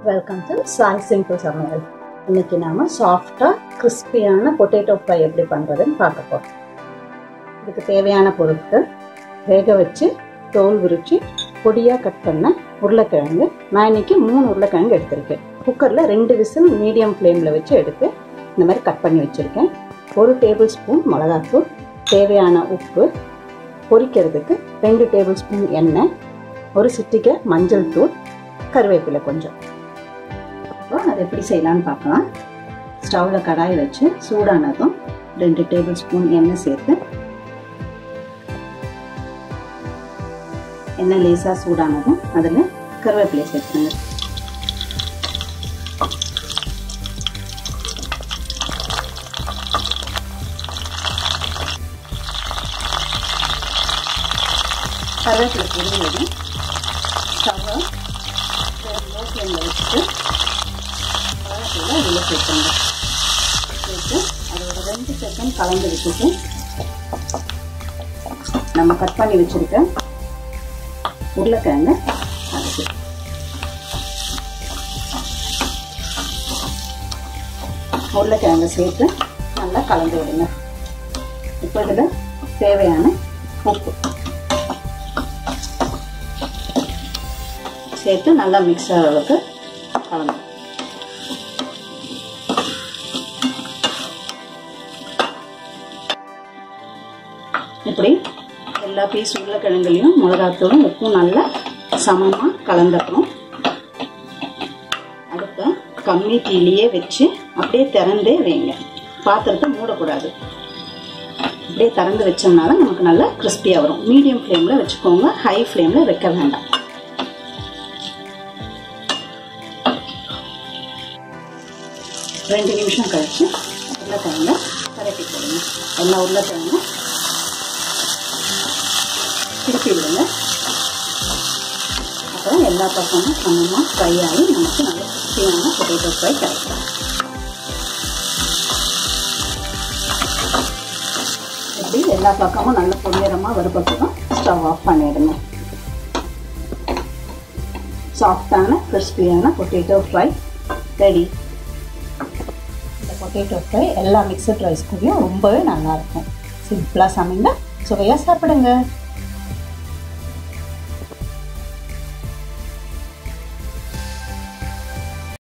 welcome to Sai simple சமையல் இன்னைக்கு நாம சாஃப்டாக கிறிஸ்பியான பொட்டேட்டோ ஃப்ரை எப்படி பண்ணுறதுன்னு பார்க்க போகிறோம் இதுக்கு தேவையான பொருட்கள் வேக வச்சு தோல் உரிச்சு பொடியாக கட் பண்ண உருளைக்கிழங்கு நான் இன்னைக்கு மூணு உருளைக்கிழங்கு எடுத்திருக்கேன் குக்கரில் ரெண்டு விசில் மீடியம் ஃப்ளேமில் வச்சு எடுத்து இந்த மாதிரி கட் பண்ணி வச்சுருக்கேன் ஒரு டேபிள் ஸ்பூன் மிளகாத்தூள் தேவையான உப்பு பொரிக்கிறதுக்கு ரெண்டு டேபிள் ஸ்பூன் எண்ணெய் ஒரு சிட்டிகை மஞ்சள் தூள் கருவேப்பிலை கொஞ்சம் அப்புறம் அதை எப்படி செய்யலான்னு பார்க்கலாம் ஸ்டவ்வில் கடாய் வச்சு சூடானதும் ரெண்டு டேபிள் ஸ்பூன் எண்ணெய் சேர்த்து எண்ணெய் லேசாக சூடானதும் அதில் கருவேப்பிலை சேர்த்துங்க கருவேப்பிலை பொரியலதும் ஸ்டவ்வை லோ ஃப்ளேமில் வச்சுட்டு மிளகாத்தூளை இதில் சேர்த்துங்க சேர்த்து அதை ஒரு ரெண்டு செகண்ட் கலந்து விட்டுட்டு நம்ம கட் பண்ணி வச்சுருக்க உருளைக்கிழங்க அதுக்கு உருளைக்கிழங்க சேர்த்து நல்லா கலந்து விடுங்க இப்போ இதில் தேவையான உப்பு சேர்த்து நல்லா மிக்ஸ் ஆகிற அளவுக்கு கலந்து இப்படி எல்லா பீஸ் உருளைக்கிழங்குலையும் மிளகாத்தூளும் உப்பும் நல்லா சமமாக கலந்துக்கணும் அடுப்பை கம்மி தீலியே வச்சு அப்படியே திறந்தே வைங்க பாத்திரத்தை மூடக்கூடாது அப்படியே திறந்து வச்சோம்னா தான் நமக்கு நல்லா கிறிஸ்பியாக வரும் மீடியம் ஃப்ளேமில் வச்சுக்கோங்க ஹை ஃப்ளேமில் வைக்க வேண்டாம் ரெண்டு நிமிஷம் கழிச்சு உருளைக்கிழங்க கரட்டி போடுங்க எல்லா உருளைக்கிழங்கும் திருப்பி விடுங்க அப்புறம் எல்லா பக்கமும் சமமாக ஃப்ரை ஆகி நமக்கு நல்ல கிறிஸ்பியான பொட்டேட்டோ ஃப்ரை கிடைக்கும் இப்படி எல்லா பக்கமும் நல்ல பொன்னிறமாக வறுப்பட்டதும் ஸ்டவ் ஆஃப் பண்ணிடுங்க சாஃப்டான கிறிஸ்பியான பொட்டேட்டோ ஃப்ரை ரெடி இந்த பொட்டேட்டோ ஃப்ரை எல்லா மிக்சட் ரைஸ் கூடயும் ரொம்பவே நல்லாயிருக்கும் சிம்பிளாக சமைங்க சுவையாக சாப்பிடுங்க